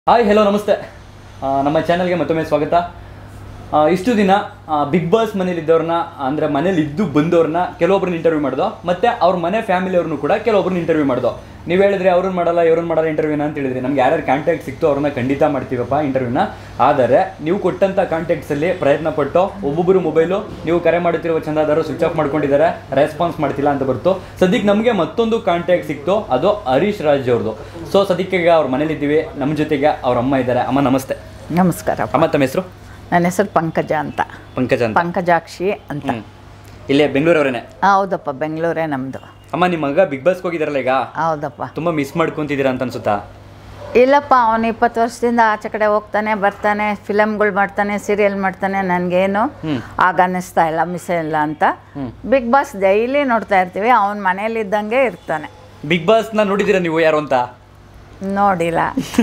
Hi hello ನಮಸ್ತೆ ಆ, ನಮ್ಮ ಚಾನಲ್ಗೆ ಮತ್ತೊಮ್ಮೆ ಸ್ವಾಗತ ಆ, ಇಷ್ಟು ದಿನ ಬಿಗ್ ಬಾಸ್ ಮನೇಲಿದ್ದವ್ರನ್ನ ಅಂದರೆ ಮನೇಲಿ ಇದ್ದು ಬಂದವ್ರನ್ನ ಕೆಲವೊಬ್ರನ್ನ ಇಂಟರ್ವ್ಯೂ ಮಾಡ್ದೋ ಮತ್ತೆ ಅವ್ರ ಮನೆ ಫ್ಯಾಮಿಲಿಯವ್ರನ್ನು ಕೂಡ ಕೆಲವೊಬ್ರನ್ನ ಇಂಟರ್ವ್ಯೂ ಮಾಡ್ದೋ ನೀವು ಹೇಳಿದ್ರೆ ಅವ್ರನ್ನ ಮಾಡಲ್ಲ ಇವ್ರನ್ನ ಮಾಡಲ್ಲ ಇಂಟರ್ವ್ಯೂನ ಅಂತ ಹೇಳಿದ್ರಿ ನಮ್ಗೆ ಯಾರ್ಯಾರು ಕಾಂಟ್ಯಾಕ್ಟ್ ಸಿಕ್ತು ಅವ್ರನ್ನ ಖಂಡಿತ ಮಾಡ್ತೀವಪ್ಪ ಇಂಟರ್ವ್ಯೂನ ಆದರೆ ನೀವು ಕೊಟ್ಟಂಥ ಕಾಂಟ್ಯಾಕ್ಟ್ಸಲ್ಲಿ ಪ್ರಯತ್ನ ಪಟ್ಟು ಒಬ್ಬೊಬ್ಬರು ಮೊಬೈಲು ನೀವು ಕರೆ ಮಾಡುತ್ತಿರುವ ಚಂದಾದಾರರು ಸ್ವಿಚ್ ಆಫ್ ಮಾಡ್ಕೊಂಡಿದ್ದಾರೆ ರೆಸ್ಪಾನ್ಸ್ ಮಾಡ್ತಿಲ್ಲ ಅಂತ ಬರ್ತು ಸದ್ಯಕ್ಕೆ ನಮಗೆ ಮತ್ತೊಂದು ಕಾಂಟ್ಯಾಕ್ಟ್ ಸಿಕ್ತು ಅದು ಹರೀಶ್ ರಾಜ್ ಅವ್ರದ್ದು ಸೊ ಸದ್ಯಕ್ಕೆ ಈಗ ಅವ್ರ ಮನೇಲಿದ್ದೀವಿ ನಮ್ಮ ಜೊತೆಗೆ ಅವ್ರ ಅಮ್ಮ ಇದ್ದಾರೆ ಅಮ್ಮ ನಮಸ್ತೆ ನಮಸ್ಕಾರ ಅಮ್ಮ ತಮ್ಮ ಹೆಸರು ನನ್ನ ಹೆಸರು ಪಂಕಜ ಅಂತ ಪಂಕಜ ಅಂತ ಪಂಕಜಾಕ್ಷಿ ಅಂತ ಹ್ಮ್. ಇಲ್ಲೇ ಬೆಂಗಳೂರವರೇನೆ ಹೌದಪ್ಪ ಬೆಂಗಳೂರೇ ನಮ್ಮದು ಅಮ್ಮ ನಿಮ್ಮ ಮಗ ಬಿಗ್ ಬಾಸ್ಗೆ ಹೋಗಿದಾರಲ್ಲ ಈಗ ಹೌದಪ್ಪ ತುಂಬಾ ಮಿಸ್ ಮಾಡ್ಕೊಂತಿದ್ದೀರಾ ಅಂತ ಅನ್ಸುತ್ತಾ ಇಲ್ಲಪ್ಪ ಅವನು ಇಪ್ಪತ್ತು ವರ್ಷದಿಂದ ಆಚೆ ಕಡೆ ಹೋಗ್ತಾನೆ ಬರ್ತಾನೆ ಫಿಲಮ್ಗಳು ಮಾಡ್ತಾನೆ ಸೀರಿಯಲ್ ಮಾಡ್ತಾನೆ ನನಗೇನು ಆಗ ಅನ್ನಿಸ್ತಾ ಇಲ್ಲ ಮಿಸ್ ಇಲ್ಲ ಅಂತ ಬಿಗ್ ಬಾಸ್ ಡೈಲಿ ನೋಡ್ತಾ ಇರ್ತೀವಿ ಅವನ ಮನೇಲಿದ್ದಂಗೆ ಇರ್ತಾನೆ ಬಿಗ್ ಬಾಸ್ನ ನೋಡಿದ್ದೀರಾ ನೀವು ಯಾರು ಅಂತ ನೋಡಿಲ್ಲ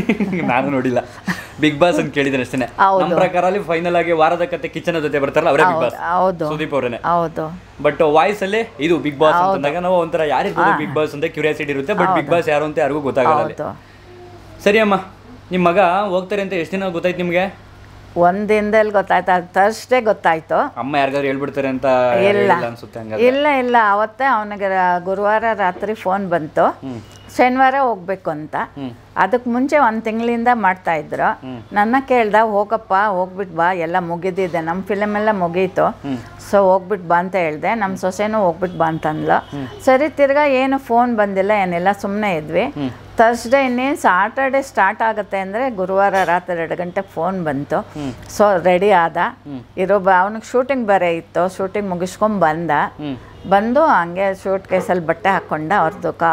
ನಾನು ನೋಡಿಲ್ಲ ಬಿಗ್ ಬಾಸ್ ಅಂತ ಕೇಳಿದ್ರೆ ಅಷ್ಟೇ ಹೌದು. ನಮ್ಮ ಪ್ರಕಾರ ಅಲ್ಲಿ ಫೈನಲ್ ಆಗಿ ವಾರದ ಕತೆ ಕಿಚನ್ ಜೊತೆ ಬರ್ತಾರಲ್ಲ ಅವರೇ ಬಿಗ್ ಬಾಸ್ ಹೌದು ಸುದೀಪ್ ಅವರೇನೆ ಹೌದು ಬಟ್ ವಾಯ್ಸ್ ಅಲ್ಲಿ ಇದು ಬಿಗ್ ಬಾಸ್ ಅಂತಂದಾಗ ನಾವು ಒಂಥರ ಯಾರಿರ್ಬೋದು ಬಿಗ್ ಬಾಸ್ ಅಂತ ಕ್ಯೂರಿಯಾಸಿಟಿ ಇರುತ್ತೆ ಬಟ್ ಬಿಗ್ ಬಾಸ್ ಯಾರು ಅಂತ ಯಾರಿಗೂ ಗೊತ್ತಾಗಲ್ಲ ಅಲ್ಲಿ. ಹೌದು ಸರಿ ಅಮ್ಮ ನಿಮ್ಮ ಮಗ ಹೋಗ್ತಾರೆ ಅಂತ ಎಷ್ಟು ದಿನ ಗೊತ್ತಾಯ್ತು ನಿಮ್ಗೆ ಒಂದು ದಿನದಲ್ಲಿ ಗೊತ್ತಾಯ್ತು ಅದು ತರ್ಸ್ಡೇ ಗೊತ್ತಾಯ್ತು ಅಮ್ಮ ಯಾರಿಗಾದ್ರು ಹೇಳ್ಬಿಡ್ತಾರೆ ಅಂತ ಇಲ್ಲ ಹೇಳಿಲ್ಲ ಅನ್ಸುತ್ತೆ ಹಂಗಾದ್ರೆ ಇಲ್ಲ ಇಲ್ಲ ಅವತ್ತೇ ಅವನಿಗೆ ಗುರುವಾರ ರಾತ್ರಿ ಫೋನ್ ಬಂತು ಶನಿವಾರ ಹೋಗ್ಬೇಕು ಅಂತ ಅದಕ್ಕೆ ಮುಂಚೆ ಒಂದು ತಿಂಗಳಿಂದ ಮಾಡ್ತಾ ಇದ್ರು ನನ್ನ ಕೇಳ್ದ ಹೋಗಪ್ಪ ಹೋಗ್ಬಿಟ್ಟು ಬಾ ಎಲ್ಲ ಮುಗಿದಿದೆ ನಮ್ಮ ಫಿಲಮ್ ಎಲ್ಲ ಮುಗೀತು ಸೊ ಹೋಗ್ಬಿಟ್ಟು ಬಾ ಅಂತ ಹೇಳ್ದೆ ನಮ್ಮ ಸೊಸೆನೂ ಹೋಗ್ಬಿಟ್ಟು ಬಾ ಅಂತಂದ್ಲು ಸರಿ ತಿರ್ಗಾ ಏನು ಫೋನ್ ಬಂದಿಲ್ಲ ಏನಿಲ್ಲ ಸುಮ್ಮನೆ ಇದ್ವಿ ತರ್ಸ್ಡೇ ಇನ್ನೇನು ಸಾಟರ್ಡೆ ಸ್ಟಾರ್ಟ್ ಆಗುತ್ತೆ ಅಂದರೆ ಗುರುವಾರ ರಾತ್ರಿ ಎರಡು ಗಂಟೆಗೆ ಫೋನ್ ಬಂತು ಸೊ ರೆಡಿ ಆದ ಇರೋ ಬ ಅವನಿಗೆ ಶೂಟಿಂಗ್ ಬೇರೆ ಇತ್ತು ಶೂಟಿಂಗ್ ಮುಗಿಸ್ಕೊಂಡ್ ಬಂದ ಬಂದು ಹಂಗೆ ಶೂಟ್ ಕೇಸಲ್ಲಿ ಬಟ್ಟೆ ಹಾಕ್ಕೊಂಡ ಅವ್ರದ್ದು ಕಾ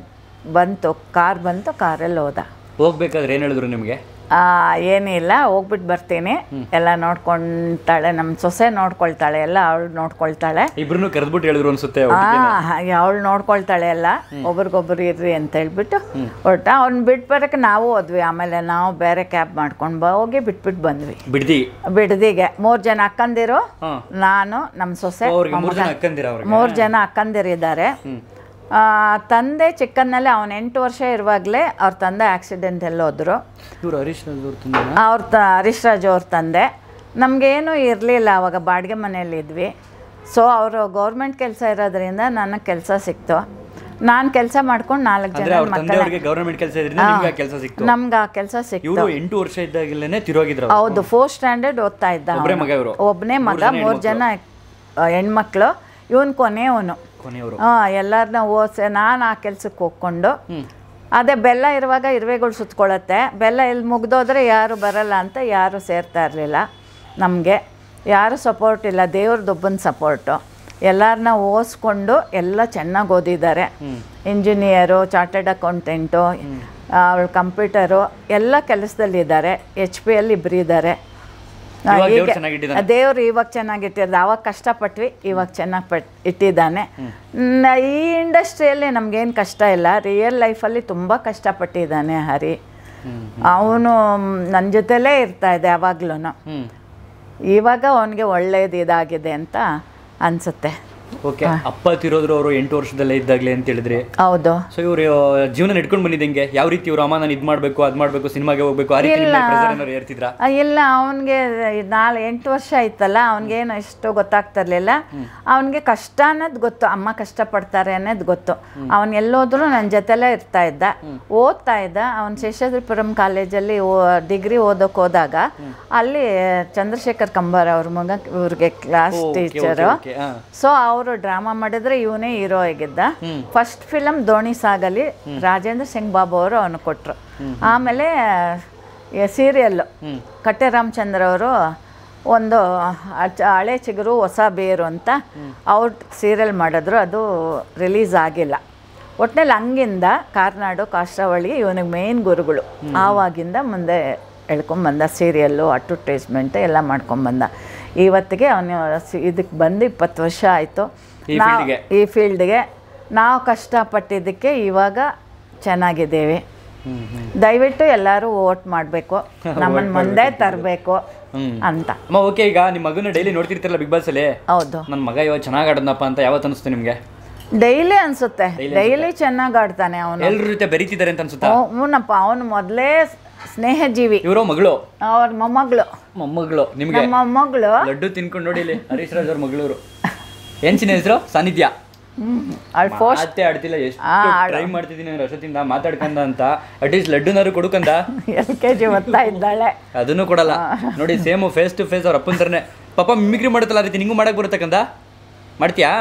ಬಂತು ಕಾರ್ ಬಂತು ಕಾರಲ್ಲಿ ಹೋದ ಹೋಗ್ಬೇಕಾದ್ರೆ ಏನ್ ಹೇಳಿದ್ರು ನಿಮ್ಗೆ ಆ, ಏನಿಲ್ಲ ಹೋಗ್ಬಿಟ್ಟು ಬರ್ತೀನಿ ಎಲ್ಲ ನೋಡ್ಕೊಳ್ತಾಳೆ ನಮ್ಮ ಸೊಸೆ ನೋಡ್ಕೊಳ್ತಾಳೆ ಎಲ್ಲ ಅವಳು ನೋಡ್ಕೊಳ್ತಾಳೆ ಇಬ್ರು ಕರೆದ್ಬಿಟ್ಟು ಹೇಳಿದ್ರು ಅನ್ಸುತ್ತೆ ಅವಳು ನೋಡ್ಕೊಳ್ತಾಳೆ ಎಲ್ಲ ಒಬ್ರಿಗೊಬ್ರು ಇರ್ರಿ ಅಂತ ಹೇಳ್ಬಿಟ್ಟು ಹೊರಟ ಅವ್ನ ಬಿಟ್ಟು ಬರೋಕ್ಕೆ ನಾವು ಹೋದ್ವಿ ಆಮೇಲೆ ನಾವು ಬೇರೆ ಕ್ಯಾಬ್ ಮಾಡ್ಕೊಂಡು ಬ ಹೋಗಿ ಬಿಟ್ಬಿಟ್ಟು ಬಂದ್ವಿ ಬಿಡ್ದಿ ಬಿಡದಿಗೆ ಮೂರು ಜನ ಅಕ್ಕಂದಿರು ಹಾ. ನಾನು ನಮ್ಮ ಸೊಸೆ ಅವ್ರಿಗೆ ಮೂರ್ ಜನ ಅಕ್ಕಂದಿರ ಅವ್ರಿಗೆ ಮೂರು ಜನ ಅಕ್ಕಂದಿರಿದ್ದಾರೆ ಆ, ತಂದೆ ಚಿಕ್ಕನ್ನಲ್ಲಿ ಅವನು ಎಂಟು ವರ್ಷ ಇರುವಾಗಲೇ ಅವ್ರ ತಂದೆ ಆಕ್ಸಿಡೆಂಟ್ ಎಲ್ಲ ಹೋದ್ರು ಇವ್ರು ಹರೀಶ್ ರಾಜ್ ಅವ್ರು ತುಂಬ ಅವ್ರ ತ ಹರೀಶ್ ರಾಜ್ ಅವ್ರ ತಂದೆ ನಮಗೇನು ಇರಲಿಲ್ಲ ಅವಾಗ ಬಾಡಿಗೆ ಮನೇಲಿ ಇದ್ವಿ ಸೊ ಅವರು ಗೌರ್ಮೆಂಟ್ ಕೆಲಸ ಇರೋದ್ರಿಂದ ನನಗೆ ಕೆಲಸ ಸಿಕ್ತು ನಾನು ಕೆಲಸ ಮಾಡ್ಕೊಂಡು ನಾಲ್ಕು ಅಂದ್ರೆ ಜನ ಅವ್ರ ತಂದೆ ಅವ್ರಿಗೆ ಗವರ್ಮೆಂಟ್ ಕೆಲಸ ಇದ್ರಿಂದ ನಿಮ್ಗೆ ಕೆಲಸ ಸಿಕ್ತು ನಮ್ಗೆ ಆ ಕೆಲಸ ಸಿಕ್ತು ಇವರು ಎಂಟು ವರ್ಷ ಇದ್ದಾಗಲೇನೆ ತಿರೋಗಿದ್ರು ಅವ್ರು. ಹೌದು ಫೋರ್ತ್ ಸ್ಟ್ಯಾಂಡರ್ಡ್ ಓದ್ತಾ ಇದ್ದ ಒಬ್ರೇ ಅವ್ನು. ಮಗ ಇವ್ರು? ಒಬ್ನೇ ಮಗ ಮೂರು ಜನ ಆ, ಹೆಣ್ಮಕ್ಳು ಇವನ್ ಕೊನೆಯವನು ಕೊನೆಯವರು ಹಾಂ ಎಲ್ಲರನ್ನ ಓದಿಸಿ ನಾನು ಆ ಕೆಲ್ಸಕ್ಕೆ ಹೋಗ್ಕೊಂಡು ಅದೇ ಬೆಲ್ಲ ಇರುವಾಗ ಇರುವೆಗಳು ಸುತ್ಕೊಳ್ಳುತ್ತೆ ಬೆಲ್ಲ ಇಲ್ಲಿ ಮುಗ್ದೋದ್ರೆ ಯಾರು ಬರಲ್ಲ ಅಂತ ಯಾರು ಸೇರ್ತಾ ಇರಲಿಲ್ಲ ನಮಗೆ ಯಾರು ಸಪೋರ್ಟ್ ಇಲ್ಲ ದೇವ್ರದೊಬ್ಬನ ಸಪೋರ್ಟು ಎಲ್ಲರನ್ನ ಓದಿಸ್ಕೊಂಡು ಎಲ್ಲ ಚೆನ್ನಾಗಿ ಓದಿದ್ದಾರೆ ಇಂಜಿನಿಯರು ಚಾರ್ಟೆಡ್ ಅಕೌಂಟೆಂಟು ಅವಳು ಕಂಪ್ಯೂಟರು ಎಲ್ಲ ಕೆಲಸದಲ್ಲಿದ್ದಾರೆ ಎಚ್ ಪಿ ಅಲ್ಲಿ ಇಬ್ಬರು ಇದ್ದಾರೆ ಇವಾಗ ದೇವ್ರು ಚೆನ್ನಾಗಿಟ್ಟಿದ್ದಾನೆ. ದೇವ್ರು ಇವಾಗ ಚೆನ್ನಾಗಿಟ್ಟಿರೋದು ಅವಾಗ ಕಷ್ಟಪಟ್ವಿ ಇವಾಗ ಚೆನ್ನಾಗಿ ಪಟ್ ಇಟ್ಟಿದ್ದಾನೆ ನ- ಈ ಇಂಡಸ್ಟ್ರಿಯಲ್ಲಿ ನಮಗೇನು ಕಷ್ಟ ಇಲ್ಲ ರಿಯಲ್ ಲೈಫಲ್ಲಿ ತುಂಬ ಕಷ್ಟಪಟ್ಟಿದ್ದಾನೆ ಹರಿ ಅವನು ನನ್ನ ಜೊತೆಲೇ ಇರ್ತಾ ಇದೆ ಯಾವಾಗ್ಲೂ ಹ್ಮ್ ಇವಾಗ ಅವನಿಗೆ ಒಳ್ಳೇದು ಇದಾಗಿದೆ ಅಂತ ಅನಿಸುತ್ತೆ ಓಕೆ ಅಪ್ಪ ತಿರೋದ್ರು ಅವರು ಎಂಟು ವರ್ಷದಲ್ಲೇ ಇದ್ದಾಗ್ಲೇ ಅಂತ ಹೇಳಿದ್ರಿ ಹೌದು ಸೊ ಇವ್ರು ಜೀವನ ನಡ್ಕೊಂಡು ಬಂದಿದ್ದಂಗೆ ಯಾವ ರೀತಿ ಇವ್ರು ಅಮ್ಮ ನಾನು ಇದ್ ಮಾಡ್ಬೇಕು ಅದ್ ಮಾಡ್ಬೇಕು ಸಿನಿಮಾಗೆ ಹೋಗ್ಬೇಕು ಆ ರೀತಿ ಇಲ್ಲ. ಪ್ರೆಸರ್ ಏನಾರು ಏರ್ತಿದ್ರಾ ಆ, ಇಲ್ಲ ಅವನಿಗೆ ನಾಳೆ ಎಂಟು ವರ್ಷ ಆಯ್ತಲ್ಲ ಅವನಿಗೇನು ಎಷ್ಟು ಗೊತ್ತಾಗ್ತಿರ್ಲಿಲ್ಲ ಅವನಿಗೆ ಕಷ್ಟ ಅನ್ನೋದು ಗೊತ್ತು ಅಮ್ಮ ಕಷ್ಟಪಡ್ತಾರೆ ಅನ್ನೋದು ಗೊತ್ತು ಅವನು ಎಲ್ಲೋದ್ರೂ ನನ್ನ ಜೊತೆಲೇ ಇರ್ತಾ ಇದ್ದ ಓದ್ತಾ ಇದ್ದ ಅವನು ಶೇಷಾದ್ರಿಪುರಂ ಕಾಲೇಜಲ್ಲಿ ಡಿಗ್ರಿ ಓದೋಕೆ ಹೋದಾಗ ಅಲ್ಲಿ ಚಂದ್ರಶೇಖರ್ ಕಂಬಾರ್ ಅವ್ರ ಮಗ ಇವ್ರಿಗೆ ಕ್ಲಾಸ್ ಟೀಚರು ಓಕೆ ಹಾ ಸೊ ಅವರು ಡ್ರಾಮಾ ಮಾಡಿದ್ರೆ ಇವನೇ ಹೀರೋ ಆಗಿದ್ದ ಫಸ್ಟ್ ಫಿಲಮ್ ದೋಣಿ ಸಾಗಲಿ ರಾಜೇಂದ್ರ ಸಿಂಗ್ ಬಾಬು ಅವರು ಅವನು ಕೊಟ್ಟರು ಆಮೇಲೆ ಸೀರಿಯಲ್ಲು ಕಟ್ಟೆ ರಾಮಚಂದ್ರ ಅವರು ಒಂದು ಅಚ- ಹಳೆ ಚಿಗುರು ಹೊಸ ಬೇರು ಅಂತ ಅವ್ರು ಸೀರಿಯಲ್ ಮಾಡಿದ್ರು ಅದು ರಿಲೀಸ್ ಆಗಿಲ್ಲ ಒಟ್ಟಿನಲ್ಲಿ ಹಂಗಿಂದ ಕಾರ್ನಾಡು ಕಾಷ್ಟಾವಳಿ ಇವನಿಗೆ ಮೇನ್ ಗುರುಗಳು ಆವಾಗಿಂದ ಮುಂದೆ ಎಳ್ಕೊಂಬಂದ ಸೀರಿಯಲ್ಲು ಅಡ್ವರ್ಟೈಸ್ಮೆಂಟ್ ಎಲ್ಲ ಮಾಡ್ಕೊಂಬಂದ ಇವತ್ತಿಗೆ ಅವನು ಇದಕ್ಕೆ ಬಂದು ಇಪ್ಪತ್ತು ವರ್ಷ ಆಯಿತು ಈ ಫೀಲ್ಡ್ಗೆ ಈ ಫೀಲ್ಡ್ಗೆ ನಾವು ಕಷ್ಟಪಟ್ಟಿದ್ದಕ್ಕೆ ಇವಾಗ ಚೆನ್ನಾಗಿದ್ದೇವೆ ಹ್ಮ್ ಹ್ಮ್ ದಯವಿಟ್ಟು ಎಲ್ಲರೂ ವೋಟ್ ಮಾಡಬೇಕು ನಮ್ಮನ್ನು ಮುಂದೆ ತರಬೇಕು ಹ್ಮ್. ಅಂತ ಅಮ್ಮ ಓಕೆ ಈಗ ನಿಮ್ಮ ಮಗನ ಡೈಲಿ ನೋಡ್ತಿರ್ತಿರಲ್ಲ ಬಿಗ್ ಬಾಸ್ ಅಲ್ಲಿ ಹೌದು ನನ್ನ ಮಗ ಇವಾಗ ಚೆನ್ನಾಗಿ ಆಡದ್ನಪ್ಪ ಅಂತ ಯಾವತ್ತು ಅನಿಸ್ತು ನಿಮ್ಗೆ ಡೈಲಿ ಅನ್ಸುತ್ತೆ ಡೈಲಿ ಚೆನ್ನಾಗಿ ಆಡ್ತಾನೆ ಅವನು ಎಲ್ರ ಜೊತೆ ಬೆರೀತಿದ್ದಾರೆ ಅಂತ ಅನ್ಸುತ್ತಾ ಹ್ಞೂನಪ್ಪ ಅವನು ಮೊದಲೇ ಸ್ನೇಹಜೀವಿ ಇವರು ಮಗಳು ಅವ್ರ ಮೊಮ್ಮಗಳು ಮೊಮ್ಮಗಳು ನಿಮ್ಗೆ ನಮ್ಮ ಮೊಮ್ಮಗಳು ಲಡ್ಡು ತಿನ್ಕೊಂಡು ನೋಡಿ ಇಲ್ಲಿ ಹರೀಶ್ ರಾಜ್ ಅವ್ರ ಮಗಳೂರು ಏನ್ ಚಿನ್ನ ಹೆಸರು ಸಾನ್ನಿಧ್ಯ ಅವಳು ಫೋಸ್ಟ್ ಮಾತೇ ಆಡ್ತಿಲ್ಲ ಎಷ್ಟು ಟ್ರೈ ಮಾಡ್ತಿದ್ದೀನಿ ಅಂದ್ರೆ ಅಷ್ಟೊತ್ತಿಂದ ಮಾತಾಡ್ಕಂದ ಅಂತ ಅಟ್ಲೀಸ್ಟ್ ಲಡ್ಡುನಾರು ಕೊಡುಕಂದ ಎಲ್ ಕೆ ಜಿ ಓದ್ತಾ ಇದ್ದಾಳೆ ಅದನ್ನು ಕೊಡಲ್ಲ ನೋಡಿ ಸೇಮ್ ಫೇಸ್ ಟು ಫೇಸ್ ಅವ್ರ ಅಪ್ಪನ ಥರನೇ ಪಾಪ ಮಿಮಿಕ್ರಿ ಮಾಡುತ್ತಲ್ಲ ಆ ರೀತಿ ನಿಂಗೂ ಮಾಡಕ್ ಬರುತ್ತಕ್ಕಂದ ಮಾಡ್ತೀಯಾ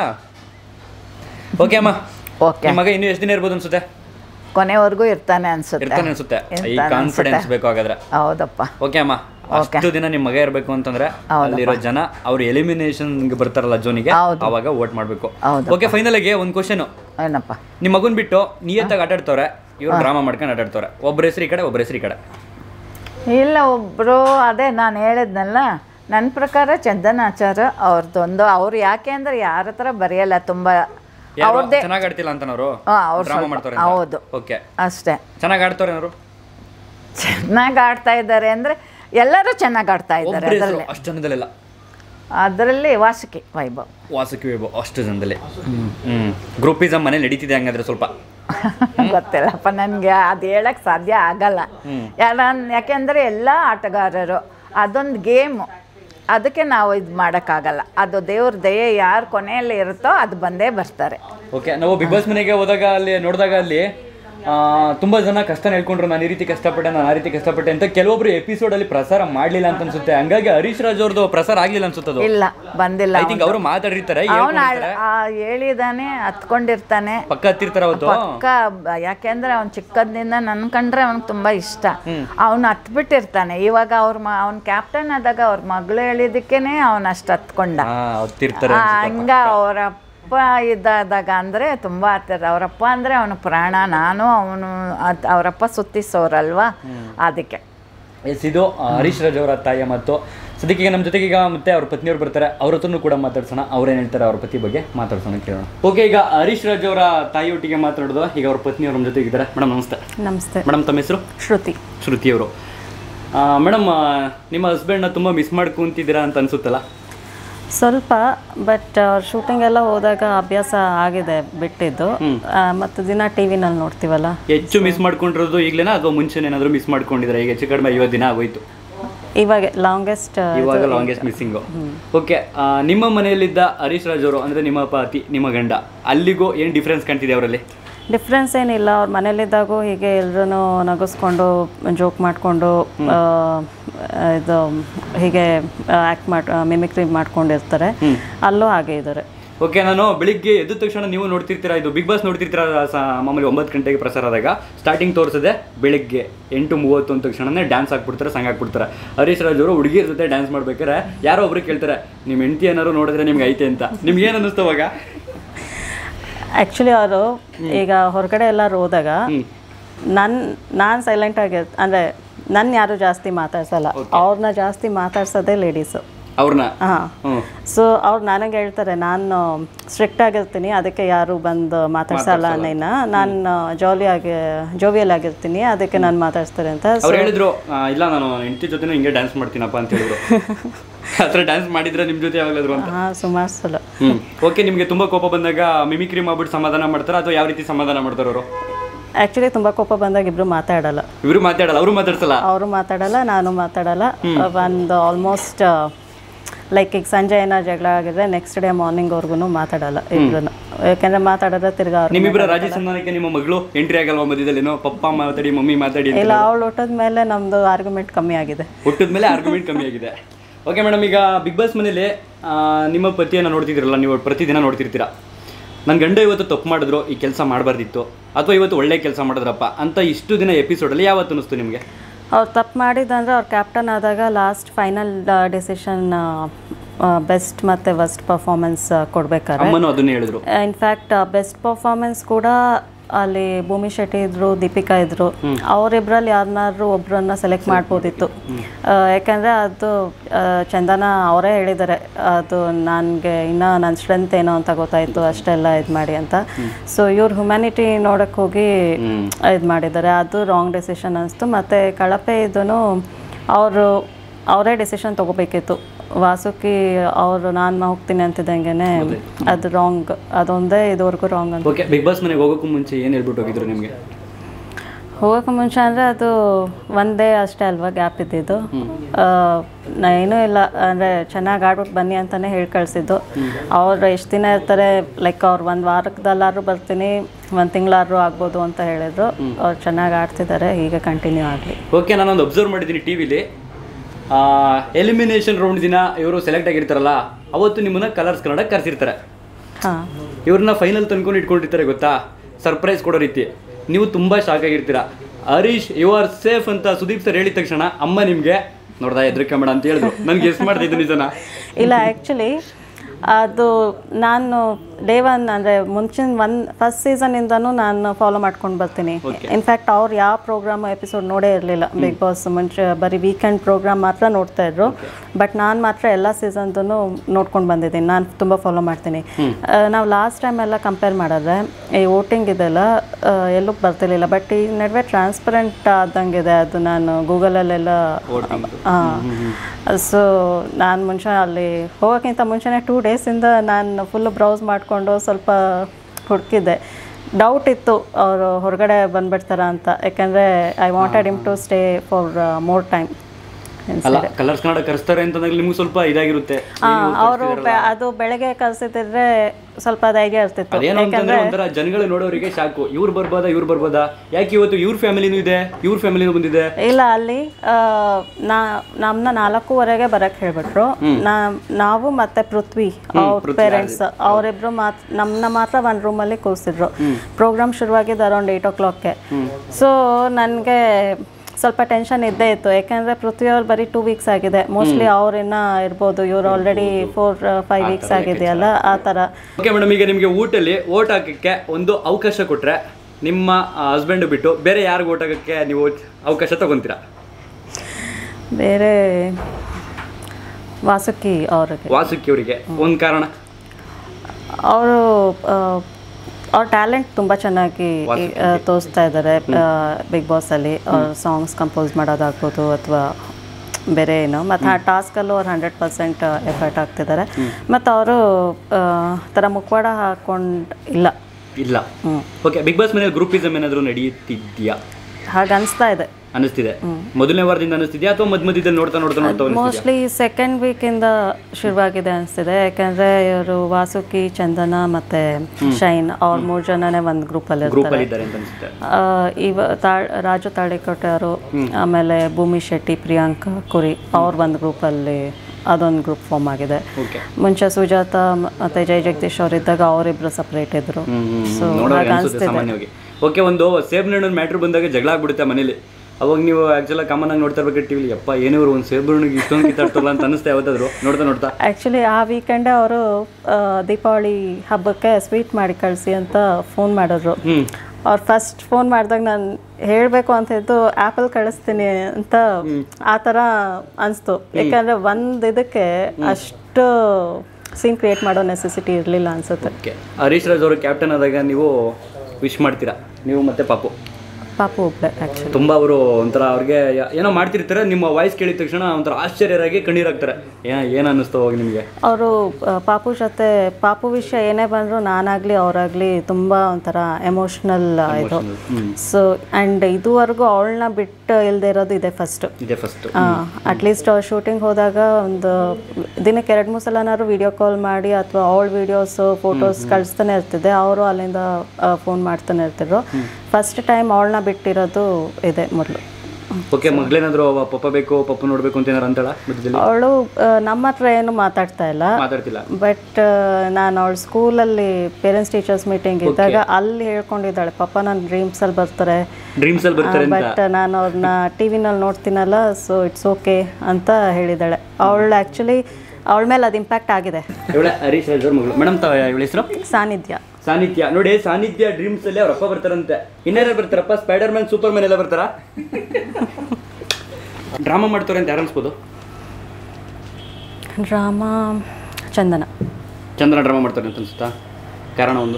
ಓಕೆ ಅಮ್ಮ ಓಕೆ ನಿಮ್ಮ ಮಗ ಇನ್ನೂ ಎಷ್ಟು ದಿನ ಇರ್ಬೋದು ಅನ್ಸುತ್ತೆ ಕೊನೆವರೆಗೂ ಇರ್ತಾನೆ ಅನ್ಸುತ್ತೆ ಇರ್ತಾನೆ ಅನ್ಸುತ್ತೆ ಈ ಇರ್ತಾನೆ ಕಾನ್ಫಿಡೆನ್ಸ್ ಅನ್ಸುತ್ತೆ. ಬೇಕು ಹಾಗಾದ್ರೆ ಹೌದಪ್ಪ ಓಕೆ ಅಮ್ಮ ಅಷ್ಟು ದಿನ ನಿಮ್ಮ ಮಗ ಇರಬೇಕು ಅಂತಂದ್ರೆ ಹೌದಪ್ಪ. ಅಲ್ಲಿರೋ ಜನ ಅವ್ರು ಎಲಿಮಿನೇಷನ್ ಬರ್ತಾರಲ್ಲ ಜೋನಿಗೆ ಹೌದು. ಅವಾಗ ವೋಟ್ ಮಾಡಬೇಕು ಹೌದಪ್ಪ. ಓಕೆ ಫೈನಲ್ ಆಗಿ ಒಂದು ಕ್ವಶನ್ ಏನಪ್ಪ ನಿಮ್ಮ ಮಗುನ್ ಬಿಟ್ಟು ನಿಯತ್ತಾಗಿ ಆಟ ಆಡ್ತವ್ರೆ ಇವ್ರು ಡ್ರಾಮಾ ಮಾಡ್ಕೊಂಡು ಆಟ ಆಡ್ತವ್ರೆ ಒಬ್ಬರ ಹೆಸರು ಈ ಕಡೆ ಒಬ್ಬರ ಹೆಸರು ಈ ಕಡೆ ಇಲ್ಲ ಒಬ್ಬರು ಅದೇ ನಾನು ಹೇಳಿದ್ನಲ್ಲ ನನ್ನ ಪ್ರಕಾರ ಚಂದನಾಚಾರ ಅವ್ರದ್ದೊಂದು ಅವ್ರು ಯಾಕೆ ಅಂದ್ರೆ ಯಾರ ಹತ್ರ ಬರೆಯಲ್ಲ ತುಂಬ ಯಾರು ಅವ್ರದ್ದೇ ಚೆನ್ನಾಗಿ ಆಡ್ತಿಲ್ಲ ಅಂತನವರು ಹಾ, ಅವ್ರು ಡ್ರಾಮಾ ಸ್ವಲ್ಪ- ಮಾಡ್ತಾರೆ ಹೌದು. ಓಕೆ ಅಷ್ಟೇ ಚೆನ್ನಾಗಿ ಆಡ್ತವ್ರೆ ಅವರು ಚೆನ್ನಾಗಿ ಆಡ್ತಾ ಇದ್ದಾರೆ ಅಂದರೆ ಎಲ್ಲರೂ ಚೆನ್ನಾಗಿ ಆಡ್ತಾ ಇದ್ದಾರೆ ಒಬ್ಬರ ಹೆಸರು ಅದರಲ್ಲಿ ಅಷ್ಟು ಜನದಲ್ಲೆಲ್ಲ ಅದರಲ್ಲಿ ವಾಸುಕಿ ವೈಭವ್ ವಾಸಕಿ ವೈಭವ್ ಅಷ್ಟು ಜನದಲ್ಲಿ ಹ್ಮ್ ಗ್ರೂಪಿಸಮ್ ಮನೆ ನಡೀತಿದೆ ಹಂಗಂದ್ರೆ ಸ್ವಲ್ಪ ಗೊತ್ತಿಲ್ಲಪ್ಪ ನನಗೆ ಅದು ಹೇಳಕ್ಕೆ ಸಾಧ್ಯ ಆಗಲ್ಲ ಯಾರ ಯಾಕೆಂದರೆ ಎಲ್ಲ ಆಟಗಾರರು ಅದೊಂದು ಗೇಮು ಅದಕ್ಕೆ ನಾವು ಇದು ಮಾಡೋಕ್ಕಾಗಲ್ಲ ಅದು ದೇವ್ರ ದಯೆ ಯಾರು ಕೊನೆಯಲ್ಲಿ ಇರುತ್ತೋ ಅದು ಬಂದೇ ಬರ್ತಾರೆ ಓಕೆ ನಾವು ಬಿಗ್ ಬಾಸ್ ಮನೆಗೆ ಹೋದಾಗ ಅಲ್ಲಿ ನೋಡಿದಾಗ ಅಲ್ಲಿ ಆ, ತುಂಬಾ ಜನ ಕಷ್ಟ ಹೇಳ್ಕೊಂಡ್ರು ನಾನು ಈ ರೀತಿ ಕಷ್ಟಪಟ್ಟೆ ನಾನು ಆ ರೀತಿ ಕಷ್ಟಪಟ್ಟೆ ಅಂತ ಕೆಲವೊಬ್ರು ಎಪಿಸೋಡ್ ಅಲ್ಲಿ ಪ್ರಸಾರ ಮಾಡ್ಲಿಲ್ಲ ಅಂತ ಅನ್ಸುತ್ತೆ ಹಂಗಾಗಿ ಹರೀಶ್ ರಾಜ್ ಅವ್ರದ್ದು ಪ್ರಸಾರ ಆಗ್ಲಿಲ್ಲ ಅನ್ಸುತ್ತದು ಇಲ್ಲ ಬಂದಿಲ್ಲ ಐ ಥಿಂಕ್ ಅವರು ಮಾತಾಡಿರ್ತಾರೆ ಅವನು ಹೇಳಿದಾನೆ ಹತ್ಕೊಂಡಿರ್ತಾನೆ ಪಕ್ಕ ಹತ್ತಿರ್ತಾರ ಅವತ್ತು ಪಕ್ಕ ಬ- ಯಾಕೆಂದ್ರೆ ಅವ್ನು ಚಿಕ್ಕದ್ರಿಂದ ನನ್ ಕಂಡ್ರೆ ಅವ್ನಿಗೆ ತುಂಬಾ ಇಷ್ಟ ಅವ್ನು ಹತ್ಬಿಟ್ಟಿರ್ತಾನೆ ಇವಾಗ ಅವ್ರ ಮ ಅವ್ನ ಕ್ಯಾಪ್ಟನ್ ಆದಾಗ ಅವ್ರ ಮಗಳು ಹೇಳಿದಕ್ಕೇನೆ ಅವ್ನು ಅಷ್ಟು ಹತ್ಕೊಂಡ ಹಾ ಹತ್ತಿರ್ತಾರೆ ಆ, ಹಂಗ ಅವರಪ್ಪ ಇದ್ದಾದಾಗ ಅಂದರೆ ತುಂಬ ಹತ್ತಿರ ಅವರಪ್ಪ ಅಂದರೆ ಅವನ ಪ್ರಾಣ ನಾನು ಅವನು ಅದ್- ಅವರಪ್ಪ ಸುತ್ತಿಸೋರಲ್ವಾ ಅದಕ್ಕೆ ಎಸ್ ಇದು ಆ, ಹರೀಶ್ ರಾಜ್ ಅವರ ತಾಯಿಯ ಮತ್ತು ಸದ್ಯಕ್ಕೆ ನಮ್ಮ ಜೊತೆಗೆ ಈಗ ಮತ್ತೆ ಅವ್ರ ಪತ್ನಿಯವ್ರು ಬರ್ತಾರೆ ಅವ್ರ ಹತ್ರನೂ ಕೂಡ ಮಾತಾಡ್ಸೋಣ ಅವ್ರೇನು ಹೇಳ್ತಾರೆ ಅವ್ರ ಪತಿ ಬಗ್ಗೆ ಮಾತಾಡ್ಸೋಣ ಕೇಳೋಣ ಓಕೆ ಈಗ ಹರೀಶ್ ರಾಜ್ ಅವರ ತಾಯಿಯೊಟ್ಟಿಗೆ ಮಾತಾಡೋದು ಈಗ ಅವ್ರ ಪತ್ನಿಯವ್ರ ನಮ್ಮ ಜೊತೆಗೆ ಇದ್ದಾರೆ ಮೇಡಮ್ ನಮಸ್ತೆ ನಮಸ್ತೆ ಮೇಡಮ್ ತಮ್ಮ ಹೆಸರು ಶ್ರುತಿ ಶ್ರುತಿ ಅವರು ಮೇಡಮ್ ನಿಮ್ಮ ಹಸ್ಬೆಂಡ್ನ ತುಂಬ ಮಿಸ್ ಮಾಡ್ಕೊಂತಿದ್ದೀರಾ ಅಂತ ಅನ್ಸುತ್ತಲ್ಲ ಸ್ವಲ್ಪ ಬಟ್ ಶೂಟಿಂಗ್ ಎಲ್ಲ ಹೋದಾಗ ಅಭ್ಯಾಸ ಆಗಿದೆ ಬಿಟ್ಟಿದ್ದು ಆ, ಮತ್ತು ದಿನ ಟಿ ವಿನಲ್ಲಿ ನೋಡ್ತೀವಲ್ಲ ಹೆಚ್ಚು ಮಿಸ್ ಮಾಡ್ಕೊಂಡಿರೋದು ಈಗಲೇನಾ ಅಥವಾ ಮುಂಚೆನೇ ಏನಾದರೂ ಮಿಸ್ ಮಾಡ್ಕೊಂಡಿದ್ರೆ ಈಗ ಹೆಚ್ಚು ಕಡಿಮೆ ಐವತ್ತು ದಿನ ಆಗೋಯ್ತು ಇವಾಗ ಲಾಂಗೆಸ್ಟ್ ಇವಾಗ ಲಾಂಗೆಸ್ಟ್ ಮಿಸ್ಸಿಂಗು ಓಕೆ ನಿಮ್ಮ ಮನೆಯಲ್ಲಿದ್ದ ಹರೀಶ್ ರಾಜ್ ಅವರು ಅಂದರೆ ನಿಮ್ಮ ಪತಿ ನಿಮ್ಮ ಗಂಡ ಅಲ್ಲಿಗೂ ಏನು ಡಿಫ್ರೆನ್ಸ್ ಕಾಣ್ತಿದೆ ಅವರಲ್ಲಿ ಡಿಫ್ರೆನ್ಸ್ ಏನಿಲ್ಲ ಅವ್ರ ಮನೇಲಿದ್ದಾಗೂ ಹೀಗೆ ಎಲ್ಲರೂ ನಗಿಸ್ಕೊಂಡು ಜೋಕ್ ಮಾಡಿಕೊಂಡು ಇದು ಹೀಗೆ ಆ್ಯಕ್ಟ್ ಮಾಡಿ ಮಿಮಿಕ್ರಿ ಮಾಡ್ಕೊಂಡಿರ್ತಾರೆ ಅಲ್ಲೂ ಹಾಗೆ ಇದ್ದಾರೆ ಓಕೆ ನಾನು ಬೆಳಿಗ್ಗೆ ಎದ್ದ ತಕ್ಷಣ ನೀವು ನೋಡ್ತಿರ್ತೀರಾ ಇದು ಬಿಗ್ ಬಾಸ್ ನೋಡ್ತಿರ್ತೀರಾ ಸ- ಮಾಮೂಲಿ ಒಂಬತ್ತು ಗಂಟೆಗೆ ಪ್ರಸಾರ ಆದಾಗ ಸ್ಟಾರ್ಟಿಂಗ್ ತೋರಿಸದೆ ಬೆಳಿಗ್ಗೆ ಎಂಟು ಮೂವತ್ತು ಅಂದ ತಕ್ಷಣನೇ ಡ್ಯಾನ್ಸ್ ಹಾಕ್ಬಿಡ್ತಾರೆ ಸಂಗ್ ಹಾಕ್ಬಿಡ್ತಾರೆ ಹರೀಶ್ ರಾಜ್ ಅವರು ಹುಡುಗಿರ ಜೊತೆ ಡ್ಯಾನ್ಸ್ ಮಾಡ್ಬೇಕಾರೆ ಯಾರೋ ಒಬ್ರು ಕೇಳ್ತಾರೆ ನಿಮ್ಮ ಹೆಂಡತಿ ಏನಾದ್ರು ನೋಡಿದ್ರೆ ನಿಮ್ಗೆ ಐತೆ ಅಂತ ನಿಮ್ಗೆ ಏನು ಅನ್ನಿಸ್ತು ಅವಾಗ ಆ್ಯಕ್ಚುಲಿ ಅವರು ಈಗ ಹೊರಗಡೆ ಎಲ್ಲರೂ ಹೋದಾಗ ನನ್ನ ನಾನು ಸೈಲೆಂಟ್ ಆಗಿ ಅಂದರೆ ನನ್ನ ಯಾರು ಜಾಸ್ತಿ ಮಾತಾಡ್ಸಲ್ಲ ಅವ್ರನ್ನ ಜಾಸ್ತಿ ಮಾತಾಡ್ಸೋದೇ ಲೇಡೀಸು ಅವ್ರನ್ನ ಹಾಂ ಹ್ಞೂ ಸೊ ಅವ್ರು ನನಗೆ ಹೇಳ್ತಾರೆ ನಾನು ಸ್ಟ್ರಿಕ್ಟ್ ಆಗಿರ್ತೀನಿ ಅದಕ್ಕೆ ಯಾರು ಬಂದು ಮಾತಾಡ್ಸಲ್ಲ ಅನ್ನೇನ ನಾನು ಜಾಲಿಯಾಗಿ ಜೋವಿಯಲ್ ಆಗಿರ್ತೀನಿ ಅದಕ್ಕೆ ನಾನು ಮಾತಾಡ್ಸ್ತಾರೆ ಅಂತ ಅವ್ರು ಹೇಳಿದ್ರು "ಆ, ಇಲ್ಲ ನಾನು ಹೆಂಡತಿ ಜೊತೆ ಹಿಂಗೆ ಡ್ಯಾನ್ಸ್ ಮಾಡ್ತೀನಪ್ಪ ಅಂತ ಹೇಳಿದ್ರು ಆ ಥರ ಡ್ಯಾನ್ಸ್ ಮಾಡಿದ್ರೆ ನಿಮ್ಮ ಜೊತೆ ಯಾವಾಗಲಾದ್ರು ಅಂತ ಹಾಂ ಸುಮಾರು ಸಲ ಹ್ಮ್ ಓಕೆ ನಿಮಗೆ ತುಂಬಾ ಕೋಪ ಬಂದಾಗ ಮಿಮಿಕ್ರಿ ಮಾಡ್ಬಿಟ್ಟು ಸಮಾಧಾನ ಮಾಡ್ತಾರ ಅಥವಾ ಯಾವ ರೀತಿ ಸಮಾಧಾನ ಮಾಡ್ತಾರ ಅವರು ಆ್ಯಕ್ಚುಲಿ ತುಂಬ ಕೋಪ ಬಂದಾಗ ಇಬ್ಬರು ಮಾತಾಡಲ್ಲ ಇವರು ಮಾತಾಡಲ್ಲ ಅವರು ಮಾತಾಡ್ಸಲ್ಲ ಅವರು ಮಾತಾಡಲ್ಲ ನಾನು ಮಾತಾಡಲ್ಲ ಒಂದು ಆಲ್ಮೋಸ್ಟ್ ಲೈಕ್ ಈಗ ಸಂಜೆ ಏನೋ ಜಗಳ ಆಗಿದ್ರೆ ನೆಕ್ಸ್ಟ್ ಡೇ ಮಾರ್ನಿಂಗ್ವರೆಗೂ ಮಾತಾಡಲ್ಲ ಇಬ್ರು ಯಾಕೆಂದ್ರೆ ಮಾತಾಡಿದ್ರೆ ತಿರ್ಗಾ ಅವ್ರು ನಿಮ್ಮಿಬ್ಬರ ರಾಜ್ಯ ಸಂಧಾನಕ್ಕೆ ನಿಮ್ಮ ಮಗಳು ಎಂಟ್ರಿ ಆಗಲ್ವಾ ಮಧ್ಯದಲ್ಲೇನೋ ಪಪ್ಪ ಮಾತಾಡಿ ಮಮ್ಮಿ ಮಾತಾಡಿ ಅಂತ ಇಲ್ಲ ಅವಳು ಹುಟ್ಟದ ಮೇಲೆ ನಮ್ಮದು ಆರ್ಗ್ಯುಮೆಂಟ್ ಕಮ್ಮಿ ಆಗಿದೆ ಹುಟ್ಟಿದ ಮೇಲೆ ಆರ್ಗ್ಯುಮೆಂಟ್ ಕಮ್ಮಿ ಆಗಿದೆ ಓಕೆ ಮೇಡಮ್ ಈಗ ಬಿಗ್ ಬಾಸ್ ಮನೇಲಿ ಆ, ನಿಮ್ಮ ಪತಿಯನ್ನು ನೋಡ್ತಿದ್ದೀರಲ್ಲ ನೀವು ಪ್ರತಿದಿನ ನೋಡ್ತಿರ್ತೀರಾ ನನ್ನ ಗಂಡ ಇವತ್ತು ತಪ್ಪು ಮಾಡಿದ್ರು ಈ ಕೆಲಸ ಮಾಡಬಾರ್ದಿತ್ತು ಅಥವಾ ಇವತ್ತು ಒಳ್ಳೆ ಕೆಲಸ ಮಾಡಿದ್ರಪ್ಪ ಅಂತ ಇಷ್ಟು ದಿನ ಎಪಿಸೋಡಲ್ಲಿ ಯಾವತ್ತು ಅನಿಸ್ತು ನಿಮಗೆ ಅವ್ರು ತಪ್ಪು ಮಾಡಿದಂದ್ರೆ ಅವ್ರು ಕ್ಯಾಪ್ಟನ್ ಆದಾಗ ಲಾಸ್ಟ್ ಫೈನಲ್ ಡಿಸಿಷನ್ ಬೆಸ್ಟ್ ಮತ್ತು ವರ್ಸ್ಟ್ ಪರ್ಫಾರ್ಮೆನ್ಸ್ ಕೊಡ್ಬೇಕಾದ್ರೆ ಅಮ್ಮನೂ ಅದನ್ನೇ ಹೇಳಿದ್ರು ಇನ್ಫ್ಯಾಕ್ಟ್ ಬೆಸ್ಟ್ ಪರ್ಫಾರ್ಮೆನ್ಸ್ ಕೂಡ ಅಲ್ಲಿ ಭೂಮಿ ಶೆಟ್ಟಿ ಇದ್ರು ದೀಪಿಕಾ ಇದ್ರು ಅವರಿಬ್ಬರಲ್ಲಿ ಯಾರನ್ನಾದ್ರೂ ಒಬ್ಬರನ್ನ ಸೆಲೆಕ್ಟ್ ಮಾಡ್ಬೋದಿತ್ತು ಆ, ಯಾಕಂದ್ರೆ ಅದು ಆ, ಚಂದನ ಅವರೇ ಹೇಳಿದ್ದಾರೆ ಅದು ನನಗೆ ಇನ್ನೂ ನನ್ನ ಸ್ಟ್ರೆಂತ್ ಏನೋ ಅಂತ ಗೊತ್ತಾಯಿತು ಅಷ್ಟೆಲ್ಲ ಇದು ಮಾಡಿ ಅಂತ ಸೊ ಇವ್ರು ಹ್ಯುಮ್ಯಾನಿಟಿ ನೋಡಕ್ಕೆ ಹೋಗಿ ಇದು ಮಾಡಿದ್ದಾರೆ ಅದು ರಾಂಗ್ ಡೆಸಿಷನ್ ಅನಿಸ್ತು ಮತ್ತು ಕಳಪೆ ಇದೂ ಅವರು ಅವರೇ ಡೆಸಿಷನ್ ತೊಗೋಬೇಕಿತ್ತು ವಾಸುಕಿ ಅವರು ನಾನು ಹೋಗ್ತೀನಿ ಅಂತಿದ್ದಂಗೆ ಅದು ರಾಂಗ್ ಅದೊಂದೇ ಇದುವರೆಗೂ ರಾಂಗ್ ಅಂತ ಓಕೆ ಬಿಗ್ ಬಾಸ್ ಮನೆಗೆ ಹೋಗೋಕ್ಕೂ ಮುಂಚೆ ಏನು ಹೇಳ್ಬಿಟ್ಟು ಹೋಗಿದ್ರು ನಿಮಗೆ ಹೋಗೋಕೆ ಮುಂಚೆ ಅಂದರೆ ಅದು ಒಂದೇ ಅಷ್ಟೇ ಅಲ್ವಾ ಗ್ಯಾಪ್ ಇದ್ದಿದ್ದು ಆ, ನಾ ಏನೂ ಇಲ್ಲ ಅಂದರೆ ಚೆನ್ನಾಗಿ ಆಡ್ಬಿಟ್ಟು ಬನ್ನಿ ಅಂತಲೇ ಹೇಳಿ ಕಳಿಸಿದ್ದು ಅವ್ರು ಎಷ್ಟು ದಿನ ಇರ್ತಾರೆ ಲೈಕ್ ಅವ್ರು ಒಂದು ವಾರದಲ್ಲಾದ್ರೂ ಬರ್ತೀನಿ ಒಂದು ತಿಂಗಳಾದ್ರೂ ಆಗ್ಬೋದು ಅಂತ ಹೇಳಿದ್ರು ಅವ್ರು ಚೆನ್ನಾಗಿ ಆಡ್ತಿದ್ದಾರೆ ಹೀಗೆ ಕಂಟಿನ್ಯೂ ಆಗಲಿ ಓಕೆ ನಾನೊಂದು ಅಬ್ಸರ್ವ್ ಮಾಡಿದ್ದೀನಿ ಟಿ ವಿಲಿ ಎಲಿಮಿನೇಷನ್ ರೌಂಡ್ ದಿನ ಇವರು ಸೆಲೆಕ್ಟ್ ಆಗಿರ್ತಾರಲ್ಲ ಅವತ್ತು ನಿಮ್ಮನ್ನ ಕಲರ್ಸ್ ಕನ್ನಡ ಕರೆಸಿರ್ತಾರೆ ಹಾಂ ಇವ್ರನ್ನ ಫೈನಲ್ ತಂದ್ಕೊಂಡು ಇಟ್ಕೊಂಡಿರ್ತಾರೆ ಗೊತ್ತಾ ಸರ್ಪ್ರೈಸ್ ಕೊಡೋ ರೀತಿ ನೀವು ತುಂಬ ಶಾಕ್ ಆಗಿರ್ತೀರಾ ಹರೀಶ್ ಯು ಆರ್ ಸೇಫ್ ಅಂತ ಸುದೀಪ್ ಸರ್ ಹೇಳಿದ ತಕ್ಷಣ ಅಮ್ಮ ನಿಮಗೆ ನೋಡ್ದಾ ಹೆದರಿಕೆ ಬೇಡ ಅಂತ ಹೇಳಿದ್ರು ನನ್ಗೆ ಎಷ್ಟು ಮಾಡ್ತಿದ್ದು ನಿಜನ ಇಲ್ಲ ಆ್ಯಕ್ಚುಲಿ ಅದು ನಾನು ಡೇ ಒನ್ ಅಂದರೆ ಮುಂಚಿನ ಒನ್ ಫಸ್ಟ್ ಸೀಸನಿಂದನೂ ನಾನು ಫಾಲೋ ಮಾಡ್ಕೊಂಡು ಬರ್ತೀನಿ ಇನ್ಫ್ಯಾಕ್ಟ್ ಅವ್ರು ಯಾವ ಪ್ರೋಗ್ರಾಮ್ ಎಪಿಸೋಡ್ ನೋಡೇ ಇರಲಿಲ್ಲ ಬಿಗ್ ಬಾಸ್ ಮುಂಚೆ ಬರೀ ವೀಕೆಂಡ್ ಪ್ರೋಗ್ರಾಮ್ ಮಾತ್ರ ನೋಡ್ತಾ ಇದ್ರು ಬಟ್ ನಾನು ಮಾತ್ರ ಎಲ್ಲ ಸೀಸನ್ದು ನೋಡ್ಕೊಂಡು ಬಂದಿದ್ದೀನಿ ನಾನು ತುಂಬ ಫಾಲೋ ಮಾಡ್ತೀನಿ ನಾವು ಲಾಸ್ಟ್ ಟೈಮ್ ಎಲ್ಲ ಕಂಪೇರ್ ಮಾಡಿದ್ರೆ ಈ ವೋಟಿಂಗ್ ಇದೆಲ್ಲ ಆ, ಎಲ್ಲೂ ಬರ್ತಿರ್ಲಿಲ್ಲ ಬಟ್ ಈ ನಡುವೆ ಟ್ರಾನ್ಸ್ಪರೆಂಟ್ ಆದಂಗಿದೆ ಅದು ನಾನು ಗೂಗಲಲ್ಲೆಲ್ಲ ಸೊ ನಾನು ಮುಂಚೆ ಅಲ್ಲಿ ಹೋಗೋಕ್ಕಿಂತ ಮುಂಚೆನೇ ಟೂ ಡೇಸಿಂದ ನಾನು ಫುಲ್ ಬ್ರೌಸ್ ಮಾಡಿಕೊಂಡು ಸ್ವಲ್ಪ ಹುಡುಕಿದ್ದೆ ಡೌಟ್ ಇತ್ತು ಅವರು ಹೊರಗಡೆ ಬಂದ್ಬಿಡ್ತಾರ ಅಂತ ಯಾಕೆಂದರೆ I wanted him to stay for more time ಅಲ್ಲ ಕಲರ್ಸ್ ಕನ್ನಡ ಕರೆಸ್ತಾರೆ ಅಂತಂದಾಗ ನಿಮ್ಗೆ ಸ್ವಲ್ಪ ಇದಾಗಿರುತ್ತೆ ಅವರು ಅದು ಬೆಳಗ್ಗೆ ಕಲಿಸಿದ್ರೆ ಸ್ವಲ್ಪ ಧೈರ್ಯ ಇರ್ತಿತ್ತು ಅದೇನು ಅಂತಂದ್ರೆ ಒಂಥರ ಜನಗಳು ನೋಡೋರಿಗೆ ಶಾಕು ಇವ್ರು ಬರ್ಬೋದಾ ಇವ್ರು ಬರ್ಬೋದಾ ಯಾಕೆ ಇವತ್ತು ಇವ್ರ ಫ್ಯಾಮಿಲಿನೂ ಇದೆ ಇವ್ರ ಫ್ಯಾಮಿಲಿನೂ ಬಂದಿದೆ ಇಲ್ಲ ಅಲ್ಲಿ ಆ, ನಾ ನಮ್ಮನ್ನ ನಾಲ್ಕೂವರೆಗೆ ಬರಕ್ಕೆ ಹೇಳ್ಬಿಟ್ರು ನಾ ನಾವು ಮತ್ತೆ ಪೃಥ್ವಿ ಅವ್ರ ಪೇರೆಂಟ್ಸ್ ಅವರಿಬ್ರು ಮಾತ್ ನಮ್ಮನ್ನ ಮಾತ್ರ ಒಂದು ರೂಮಲ್ಲಿ ಕೂರಿಸಿದ್ರು ಪ್ರೋಗ್ರಾಮ್ ಶುರುವಾಗಿದ್ದು ಅರೌಂಡ್ ಏಯ್ಟ್ ಓ ಕ್ಲಾಕ್ಗೆ ಸೊ ನನಗೆ ಸ್ವಲ್ಪ ಟೆನ್ಷನ್ ಇದ್ದೇ ಇತ್ತು ಯಾಕೆಂದರೆ ಪೃಥ್ವಿ ಅವ್ರು ಬರೀ ಟೂ ವೀಕ್ಸ್ ಆಗಿದೆ ಮೋಸ್ಟ್ಲಿ ಅವ್ರಿನ್ನ ಇರ್ಬೋದು ಇವ್ರು ಆಲ್ರೆಡಿ ಫೋರ್ ಫೈವ್ ವೀಕ್ಸ್ ಆಗಿದೆಯಲ್ಲ ಆ ಥರ ಓಕೆ ಮೇಡಮ್ ಈಗ ನಿಮಗೆ ಊಟಲ್ಲಿ ಓಟ್ ಹಾಕಕ್ಕೆ ಒಂದು ಅವಕಾಶ ಕೊಟ್ರೆ ನಿಮ್ಮ ಹಸ್ಬೆಂಡ್ ಬಿಟ್ಟು ಬೇರೆ ಯಾರಿಗೆ ಓಟ್ ಹಾಕಕ್ಕೆ ನೀವು ಅವಕಾಶ ತಗೊಂತೀರಾ ಬೇರೆ ವಾಸುಕಿ ಅವ್ರಿಗೆ ವಾಸುಕಿ ಅವರಿಗೆ ಒಂದು ಕಾರಣ ಅವರು ಅವ್ರ ಟ್ಯಾಲೆಂಟ್ ತುಂಬ ಚೆನ್ನಾಗಿ ಆ, ತೋರಿಸ್ತಾ ಇದ್ದಾರೆ ಬಿಗ್ ಬಾಸಲ್ಲಿ ಅವ್ರ ಸಾಂಗ್ಸ್ ಕಂಪೋಸ್ ಮಾಡೋದಾಗ್ಬೋದು ಅಥವಾ ಬೇರೆ ಏನು ಮತ್ತು ಆ ಟಾಸ್ಕಲ್ಲೂ ಅವ್ರು ಹಂಡ್ರೆಡ್ ಪರ್ಸೆಂಟ್ ಎಫರ್ಟ್ ಆಗ್ತಿದ್ದಾರೆ ಮತ್ತು ಅವರು ಥರ ಮುಖವಾಡ ಹಾಕೊಂಡು ಇಲ್ಲ ಇಲ್ಲ ಓಕೆ ಬಿಗ್ ಬಾಸ್ ಮನೇಲಿ ಗ್ರೂಪಿಸಮ್ ಏನಾದರೂ ನಡೆಯುತ್ತಿದ್ಯಾ ಹಾಗೆ ಅನಿಸ್ತಾ ಇದೆ ಅನಿಸ್ತಿದೆ ಮೊದಲನೇ ವಾರದಿಂದ ಅನಿಸ್ತಿದ್ಯಾ ಅಥವಾ ಮಧ್ಯ ಮಧ್ಯದಲ್ಲಿ ನೋಡ್ತಾ ನೋಡ್ತಾ ನೋಡ್ತಾ ಅನಿಸ್ತಿದ್ಯಾ ಮೋಸ್ಟ್ಲಿ ಸೆಕೆಂಡ್ ವೀಕಿಂದ ಶುರುವಾಗಿದೆ ಅನಿಸ್ತಿದೆ ಯಾಕಂದರೆ ಇವರು ವಾಸುಕಿ ಚಂದನ ಮತ್ತು ಶೈನ್ ಅವ್ರ ಮೂರು ಜನನೇ ಒಂದು ಗ್ರೂಪಲ್ಲಿ ಇರ್ತಾರೆ ಗ್ರೂಪಲ್ಲಿ ಇದ್ದಾರೆ ಅಂತ ಅನಿಸುತ್ತೆ ಆ, ಇವ ತಾಳ್ ರಾಜು ತಾಳಿಕೋಟೆ ಅವರು ಆಮೇಲೆ ಭೂಮಿ ಶೆಟ್ಟಿ ಪ್ರಿಯಾಂಕಾ ಕುರಿ ಅವ್ರ ಒಂದು ಗ್ರೂಪಲ್ಲಿ ಅದೊಂದು ಗ್ರೂಪ್ ಫಾರ್ಮ್ ಆಗಿದೆ ಓಕೆ ಮುಂಚೆ ಸುಜಾತ ಮ- ಮತ್ತೆ ಜೈ ಜಗದೀಶ್ ಅವರಿದ್ದಾಗ ಅವರಿಬ್ರು ಸಪ್ರೇಟ್ ಇದ್ರು ಸೊ ನೋಡೋರಿಗೆ ಹಾಗೆ ಅನ್ಸುತ್ತೆ ಅನಿಸ್ತಿದೆ ಸಾಮಾನ್ಯವಾಗಿ ಓಕೆ ಒಂದು ಸೇಬ್ ಹಣ್ಣಿನ ಮ್ಯಾಟ್ರ್ ಬಂದಾಗ ಜಗಳ ಆಗ್ಬಿಡುತ್ತೆ ಮನೇಲಿ ಅವಾಗ ನೀವು ಆಕ್ಚುಲಾಗಿ ಕಾಮನ್ ಆಗಿ ನೋಡ್ತಾ ಇರ್ಬೇಕು ಟಿವಿಲಿ ಯಪ್ಪ ಏನೇ ಇವ್ರು ಒಂದು ಸೇಬ್ ಹಣ್ಣಿಗೆ ಇಷ್ಟೊಂದು ಕಿತ್ತಾಡ್ತಲ್ಲ ಅಂತ ಅನಿಸ್ತಾ ಯಾವತ್ತಾದ್ರು ನೋಡ್ತಾ ನೋಡ್ತಾ ಆ್ಯಕ್ಚುಲಿ ಆ ವೀಕೆಂಡೇ ಅವರು ದೀಪಾವಳಿ ಹಬ್ಬಕ್ಕೆ ಸ್ವೀಟ್ ಮಾಡಿ ಕಳಿಸಿ ಅಂತ ಫೋನ್ ಮಾಡಿದ್ರು ಹ್ಮ್ ಅವ್ರು ಫಸ್ಟ್ ಫೋನ್ ಮಾಡಿದಾಗ ನಾನು ಹೇಳಬೇಕು ಅಂತ ಇದ್ದು ಆ್ಯಪಲ್ ಕಳಿಸ್ತೀನಿ ಅಂತ ಆ ಥರ ಅನಿಸ್ತು ಯಾಕಂದರೆ ಒಂದು ಇದಕ್ಕೆ ಅಷ್ಟು ಸೀನ್ ಕ್ರಿಯೇಟ್ ಮಾಡೋ ನೆಸೆಸಿಟಿ ಇರಲಿಲ್ಲ ಅನಿಸುತ್ತೆ ಓಕೆ ಹರೀಶ್ ರಾಜ್ ಅವರು ಕ್ಯಾಪ್ಟನ್ ಆದಾಗ ನೀವು ವಿಶ್ ಮಾಡ್ತೀರಾ ನೀವು ಮತ್ತೆ ಪಾಪು ಪಾಪು ಒಬ್ಬಳೆ ಆ್ಯಕ್ಚುಲಿ ತುಂಬ ಅವರು ಒಂಥರ ಅವ್ರಿಗೆ ಯ- ಏನೋ ಮಾಡ್ತಿರ್ತಾರೆ ನಿಮ್ಮ ವಾಯ್ಸ್ ಕೇಳಿದ ತಕ್ಷಣ ಒಂಥರ ಆಶ್ಚರ್ಯರಾಗಿ ಕಣ್ಣೀರಾಗ್ತಾರೆ ಏನ ಏನು ಅನ್ನಿಸ್ತು ಅವಾಗ ನಿಮಗೆ ಅವರು ಪಾಪು ಜೊತೆ ಪಾಪು ವಿಷಯ ಏನೇ ಬಂದರೂ ನಾನಾಗಲಿ ಅವರಾಗಲಿ ತುಂಬ ಒಂಥರ ಎಮೋಷ್ನಲ್ ಇದು ಸೊ ಆ್ಯಂಡ್ ಇದುವರೆಗೂ ಅವಳನ್ನ ಬಿಟ್ಟು ಇಲ್ಲದೆ ಇರೋದು ಇದೆ ಫಸ್ಟು ಇದೆ ಫಸ್ಟ್ ಅಟ್ಲೀಸ್ಟ್ ಅವ್ರು ಶೂಟಿಂಗ್ ಹೋದಾಗ ಒಂದು ದಿನಕ್ಕೆ ಎರಡು ಮೂರು ಸಲನಾದ್ರು ವಿಡಿಯೋ ಕಾಲ್ ಮಾಡಿ ಅಥವಾ ಅವಳ ವಿಡಿಯೋಸು ಫೋಟೋಸ್ ಕಳಿಸ್ತಾನೆ ಇರ್ತಿದ್ದೆ ಅವರು ಅಲ್ಲಿಂದ ಫೋನ್ ಮಾಡ್ತಾನೆ ಇರ್ತಿದ್ರು ಫಸ್ಟ್ ಟೈಮ್ ಅವಳನ್ನ ಬಿಟ್ಟಿರೋದು ಇದೆ ಮೊದಲು ಓಕೆ ಮಗಳೇನಾದ್ರು ಪಪ್ಪ ಬೇಕು ಪಪ್ಪ ನೋಡ್ಬೇಕು ಅಂತ ಏನಾರು ಅಂತಾಳ ಮಧ್ಯದಲ್ಲಿ ಅವಳು ನಮ್ಮ ಹತ್ರ ಏನು ಮಾತಾಡ್ತಾ ಇಲ್ಲ ಮಾತಾಡ್ತಿಲ್ಲ ಬಟ್ ನಾನು ಅವಳು ಸ್ಕೂಲಲ್ಲಿ ಪೇರೆಂಟ್ಸ್ ಟೀಚರ್ಸ್ ಮೀಟಿಂಗ್ ಇದ್ದಾಗ ಅಲ್ಲಿ ಹೇಳ್ಕೊಂಡಿದ್ದಾಳೆ ಪಾಪ ನನ್ನ ಡ್ರೀಮ್ಸಲ್ಲಿ ಬರ್ತಾರೆ ಡ್ರೀಮ್ಸ್ ಅಲ್ಲಿ ಬರ್ತಾರೆ ಅಂತ ಬಟ್ ನಾನು ಅವ್ರನ್ನ ಟಿ ವಿನಲ್ಲಿ ನೋಡ್ತೀನಲ್ಲ ಸೊ ಇಟ್ಸ್ ಓಕೆ ಅಂತ ಹೇಳಿದ್ದಾಳೆ ಅವಳು ಆ್ಯಕ್ಚುಲಿ ಅವಳ ಮೇಲೆ ಅದು ಇಂಪ್ಯಾಕ್ಟ್ ಆಗಿದೆ ಇವಳೆ ಹರೀಶ್ ರಾಜ್ ಅವ್ರ ಮಗಳು ಮೇಡಮ್ ತಾವ ಇವಳ ಹೆಸರು ಸಾನ್ನಿಧ್ಯ ಸಾನ್ನಿಧ್ಯ ನೋಡಿ ಸಾನ್ನಿಧ್ಯ ಡ್ರೀಮ್ಸ್ ಅಲ್ಲಿ ಅವ್ರ ಅಪ್ಪ ಬರ್ತಾರಂತೆ ಇನ್ಯಾರು ಬರ್ತಾರಪ್ಪ ಸ್ಪೈಡರ್ ಮ್ಯಾನ್ ಸೂಪರ್ ಮ್ಯಾನ್ ಎಲ್ಲ ಬರ್ತಾರಾ ಡ್ರಾಮಾ ಮಾಡ್ತಾರೆ ಅಂತ ಯಾರು ಅನ್ಸ್ಬೋದು ಡ್ರಾಮಾ ಚಂದನ ಚಂದ್ರನ ಡ್ರಾಮಾ ಮಾಡ್ತಾರೆ ಅಂತ ಅನ್ಸುತ್ತಾ ಕಾರಣ ಒಂದು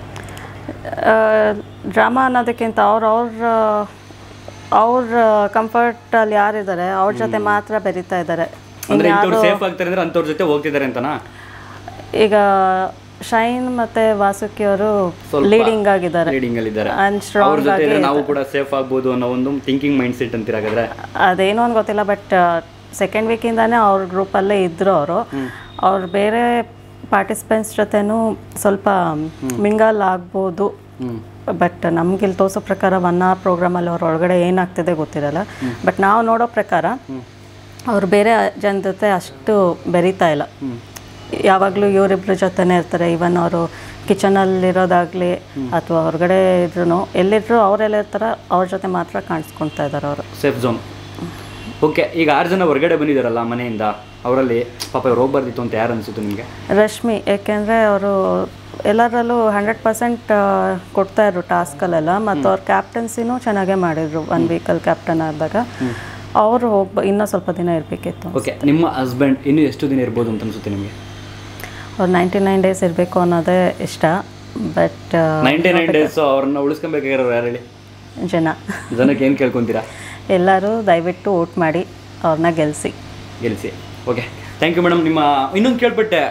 ಡ್ರಾಮಾ ಅನ್ನೋದಕ್ಕಿಂತ ಅವ್ರ ಅವ್ರ ಅವ್ರ ಕಂಫರ್ಟಲ್ಲಿ ಯಾರಿದ್ದಾರೆ ಅವ್ರ ಜೊತೆ ಮಾತ್ರ ಬೆರೀತಾ ಇದ್ದಾರೆ ಅಂದ್ರೆ ಇಂಥವ್ರು ಸೇಫ್ ಆಗ್ತಾರೆ ಅಂದ್ರೆ ಅಂಥವ್ರ ಜೊತೆ ಹೋಗ್ತಿದ್ದಾರೆ ಅಂತನಾ ಈಗ ಶೈನ್ ಮತ್ತೆ ವಾಸುಕಿ ಅವರು ಸ್ವಲ್ಪ ಲೀಡಿಂಗ್ ಆಗಿದ್ದಾರೆ ಲೀಡಿಂಗ್ ಅಲ್ಲಿ ಇದ್ದಾರೆ And strong ಅವ್ರ ಜೊತೆ ಇದ್ರೆ ನಾವು ಕೂಡ ಸೇಫ್ ಆಗ್ಬೋದು ಅನ್ನೋ ಒಂದು ಥಿಂಕಿಂಗ್ ಮೈಂಡ್ ಸೆಟ್ ಅಂತೀರ ಹಾಗಾದ್ರೆ ಅದೇನೋ ಅಂತ ಗೊತ್ತಿಲ್ಲ ಬಟ್ ಸೆಕೆಂಡ್ ವೀಕಿಂದಾನೇ ಅವ್ರ ಗ್ರೂಪಲ್ಲೇ ಇದ್ದರು ಅವರು ಅವ್ರು ಬೇರೆ ಪಾರ್ಟಿಸಿಪೆಂಟ್ಸ್ ಜೊತೆನೂ ಸ್ವಲ್ಪ ಮಿಂಗಲ್ ಆಗ್ಬೋದು ಬಟ್ ನಮ್ಗೆ ಇಲ್ಲಿ ತೋರಿಸೋ ಪ್ರಕಾರ ಒನ್ ಅವರ್ ಪ್ರೋಗ್ರಾಮಲ್ಲಿ ಅವ್ರ ಒಳಗಡೆ ಏನಾಗ್ತಿದೆ ಗೊತ್ತಿರಲ್ಲ ಬಟ್ ನಾವು ನೋಡೋ ಪ್ರಕಾರ ಅವ್ರು ಬೇರೆ ಜನ ಜೊತೆ ಅಷ್ಟು ಬೆರೀತಾ ಇಲ್ಲ ಯಾವಾಗಲೂ ಇವರಿಬ್ಬರ ಜೊತೆನೇ ಇರ್ತಾರೆ ಇವನ್ ಅವರು ಕಿಚನಲ್ಲಿರೋದಾಗಲಿ ಅಥವಾ ಹೊರಗಡೆ ಇದ್ರೂ ಎಲ್ಲಿದ್ರು ಅವರೆಲ್ಲ ಇರ್ತಾರ ಅವ್ರ ಜೊತೆ ಮಾತ್ರ ಕಾಣಿಸ್ಕೊಳ್ತಾ ಇದ್ದಾರೆ ಅವರು ಸೇಫ್ ಝೋನ್ ಓಕೆ ಈಗ ಆರು ಜನ ಹೊರಗಡೆ ಬಂದಿದ್ದಾರಲ್ಲ ಮನೆಯಿಂದ ಅವರಲ್ಲಿ ಪಾಪ ಇವ್ರು ಹೋಗ್ಬಾರ್ದಿತ್ತು ಅಂತ ಯಾರು ಅನ್ಸುತ್ತೆ ನಿಮಗೆ ರಶ್ಮಿ ಏಕೆಂದರೆ ಅವರು ಎಲ್ಲರಲ್ಲೂ ಹಂಡ್ರೆಡ್ ಪರ್ಸೆಂಟ್ ಕೊಡ್ತಾ ಇದ್ರು ಟಾಸ್ಕಲ್ಲೆಲ್ಲ ಮತ್ತು ಅವ್ರ ಕ್ಯಾಪ್ಟನ್ಸಿನೂ ಚೆನ್ನಾಗೇ ಮಾಡಿದ್ರು ಒನ್ ವೀಕಲ್ಲಿ ಕ್ಯಾಪ್ಟನ್ ಆದಾಗ ಅವರು ಹೋಗ್ಬ ಇನ್ನೂ ಸ್ವಲ್ಪ ದಿನ ಇರಬೇಕಿತ್ತು ಓಕೆ ನಿಮ್ಮ ಹಸ್ಬೆಂಡ್ ಇನ್ನೂ ಎಷ್ಟು ದಿನ ಇರ್ಬೋದು ಅಂತ ಅನ್ಸುತ್ತೆ ನಿಮಗೆ ಅವ್ರು ನೈಂಟಿ ನೈನ್ ಡೇಸ್ ಇರಬೇಕು ಅನ್ನೋದೇ ಇಷ್ಟ ಬಟ್ ನೈಂಟಿ ನೈನ್ ಡೇಸ್ ಅವ್ರನ್ನ ಉಳಿಸ್ಕೊಬೇಕಾಗಿರೋರು ಯಾರು ಹೇಳಿ ಜನ ಜನಕ್ಕೆ ಏನು ಕೇಳ್ಕೊತೀರಾ ಎಲ್ಲರೂ ದಯವಿಟ್ಟು ವೋಟ್ ಮಾಡಿ ಅವ್ರನ್ನ ಗೆಲ್ಲಿಸಿ ಗೆಲ್ಲಿಸಿ ಓಕೆ ಥ್ಯಾಂಕ್ ಯು ಮೇಡಮ್ ನಿಮ್ಮ ಇನ್ನೊಂದು ಕೇಳ್ಪಟ್ಟೆ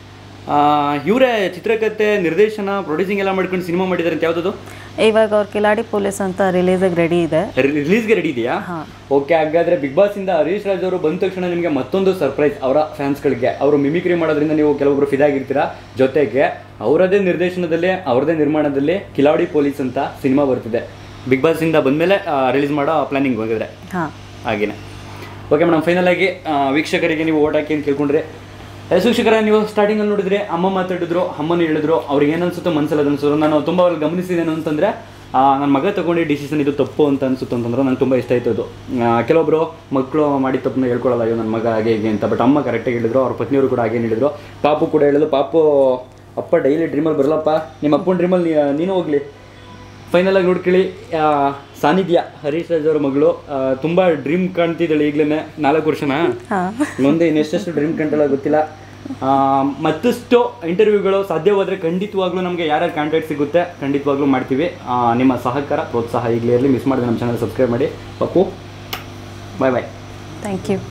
ಇವರೇ ಚಿತ್ರಕಥೆ ನಿರ್ದೇಶನ ಪ್ರೊಡ್ಯೂಸಿಂಗ್ ಎಲ್ಲ ಮಾಡ್ಕೊಂಡು ಸಿನಿಮಾ ಮಾಡಿದ್ದಾರೆ ಅಂತ ಯಾವುದದು ಇವಾಗ ಅವ್ರ ಕಿಲಾಡಿ ಪೊಲೀಸ್ ಅಂತ ರಿಲೀಸಿಗೆ ರೆಡಿ ಇದೆ ರಿಲೀಸ್ಗೆ ರೆಡಿ ಇದೆಯಾ ಓಕೆ ಹಾಗಾದ್ರೆ ಬಿಗ್ ಬಾಸ್ ಇಂದ ಹರೀಶ್ ರಾಜ್ ಅವರು ಬಂದ ತಕ್ಷಣ ನಿಮಗೆ ಮತ್ತೊಂದು ಸರ್ಪ್ರೈಸ್ ಅವರ ಫ್ಯಾನ್ಸ್ಗಳಿಗೆ ಅವರು ಮಿಮಿಕ್ರಿ ಮಾಡೋದ್ರಿಂದ ನೀವು ಕೆಲವೊಬ್ರು ಫಿದಾಗಿರ್ತೀರಾ ಜೊತೆಗೆ ಅವರದೇ ನಿರ್ದೇಶನದಲ್ಲಿ ಅವರದೇ ನಿರ್ಮಾಣದಲ್ಲಿ ಕಿಲಾಡಿ ಪೊಲೀಸ್ ಅಂತ ಸಿನಿಮಾ ಬರ್ತಿದೆ ಬಿಗ್ ಬಾಸ್ ಇಂದ ಬಂದ್ಮೇಲೆ ರಿಲೀಸ್ ಮಾಡೋ ಪ್ಲಾನಿಂಗ್ ಹೋಗಿದ್ರೆ ಹಾಂ ಹಾಗೇನೆ ಓಕೆ ಮೇಡಮ್ ಫೈನಲ್ ಆಗಿ ಆ, ವೀಕ್ಷಕರಿಗೆ ನೀವು ಓಟ್ ಹಾಕಿ ಅಂತ ಕೇಳ್ಕೊಂಡ್ರೆ ಎಸ್ ವೀಕ್ಷಕರ ನೀವು ಸ್ಟಾರ್ಟಿಂಗಲ್ಲಿ ನೋಡಿದ್ರೆ ಅಮ್ಮ ಮಾತಾಡಿದ್ರು ಅಮ್ಮನ ಹೇಳಿದ್ರು ಅವ್ರಿಗೆ ಏನು ಅನ್ಸುತ್ತೋ ಮನಸ್ಸಲ್ಲಿ ಅದು ಅನ್ಸಿದ್ರು ನಾನು ತುಂಬ ಅವ್ರಿಗೆ ಗಮನಿಸಿದ್ದೇನು ಅಂತಂದರೆ ನನ್ನ ಮಗ ತಗೊಂಡು ಡಿಸಿಷನ್ ಇದು ತಪ್ಪು ಅಂತ ಅನ್ಸುತ್ತೆ ಅಂತಂದ್ರೆ ನಂಗೆ ತುಂಬ ಇಷ್ಟ ಆಯ್ತು ಅದು ಆ, ಕೆಲವೊಬ್ರು ಮಕ್ಕಳು ಮಾಡಿ ತಪ್ಪನ್ನ ಹೇಳ್ಕೊಳ್ಳಲ್ಲ ಅಯ್ಯೋ ನನ್ನ ಮಗ ಹಾಗೆ ಹೀಗೆ ಅಂತ ಬಟ್ ಅಮ್ಮ ಕರೆಕ್ಟಾಗಿ ಹೇಳಿದ್ರು ಅವ್ರ ಪತ್ನಿಯವರು ಕೂಡ ಹಾಗೇನು ಹೇಳಿದ್ರು ಪಾಪು ಕೂಡ ಹೇಳಿದ್ರು ಪಾಪು ಅಪ್ಪ ಡೈಲಿ ಡ್ರೀಮಲ್ಲಿ ಬರಲಪ್ಪ ನಿಮ್ಮ ಅಪ್ಪನ ಡ್ರೀಮಲ್ಲಿ ನೀನು ಹೋಗ್ಲಿ ಫೈನಲ್ ಆಗಿ ನೋಡ್ಕೊಳ್ಳಿ ಆ, ಸಾನಿಧ್ಯ ಹರೀಶ್ ರಾಜ್ ಅವ್ರ ಮಗಳು ಆ, ತುಂಬಾ ಡ್ರೀಮ್ ಕಾಣ್ತಿದ್ದಾಳೆ ಈಗಲೇ ನಾಲ್ಕು ವರ್ಷನಾ ಹಾಂ ಮುಂದೆ ಇನ್ನೆಷ್ಟೆಷ್ಟು ಡ್ರೀಮ್ ಕಂಡಲ್ಲ ಗೊತ್ತಿಲ್ಲ ಆ, ಮತ್ತಷ್ಟು ಇಂಟರ್ವ್ಯೂಗಳು ಸಾಧ್ಯವಾದರೆ ಖಂಡಿತವಾಗ್ಲೂ ನಮಗೆ ಯಾರ್ಯಾರು ಕಾಂಟ್ಯಾಕ್ಟ್ ಸಿಗುತ್ತೆ ಖಂಡಿತವಾಗ್ಲೂ ಮಾಡ್ತೀವಿ ಆ, ನಿಮ್ಮ ಸಹಕಾರ ಪ್ರೋತ್ಸಾಹ ಈಗಲೇ ಇರಲಿ ಮಿಸ್ ಮಾಡಿದ್ರೆ ನಮ್ಮ ಚಾನಲ್ ಸಬ್ಸ್ಕ್ರೈಬ್ ಮಾಡಿ Pappu bye bye thank you